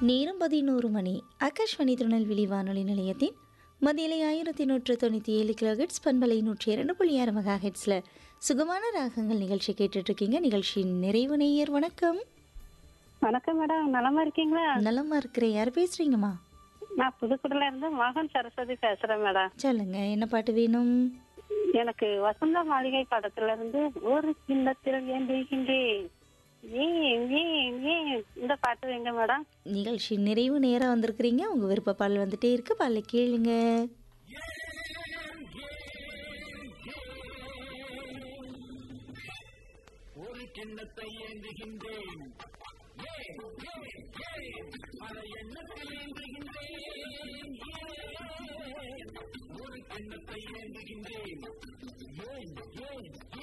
நேரம் பதினோரு மணி ஆகாஷ்வாணி திருநெல்வேலி வானொலி நிலையத்தின் மதியலை ஆயிரத்தி நூற்று தொண்ணூற்றி ஏழு கிலோஹெட்ஸ் பண்பலை நூற்றி இரண்டு புள்ளி ஆறு மெகா ஹெட்ஸில் சுகமான ராகங்கள் நிகழ்ச்சி கேட்டுட்ருக்கீங்க நிகழ்ச்சியின் நிறைவு நேயர் வணக்கம் வணக்கம் மேடம் நலமா இருக்கீங்களா நலமா இருக்கிறேன் யார் பேசுறீங்கம்மா நான் புதுக்குடில இருந்து மகன் சரஸ்வதி பேசுறேன் மேடம் சொல்லுங்க என்ன பாட்டு வேணும் எனக்கு வசந்த மாளிகை படத்துல இருந்து ஒரு கிண்ணத்தில் ஏந்துகின்றேன் ஏன் ஏன் ஏன் இந்த பாட்டு வைங்க மேடம் நிகழ்ச்சி நிறைவு நேராக வந்திருக்கிறீங்க உங்கள் விருப்ப பாடல் வந்துட்டே இருக்கு பாடலை கேளுங்க ஒரு கிண்ணத்தை ஏந்துகின்றேன் ஒரு கிண்ணத்தை ஏந்துகின்றேன்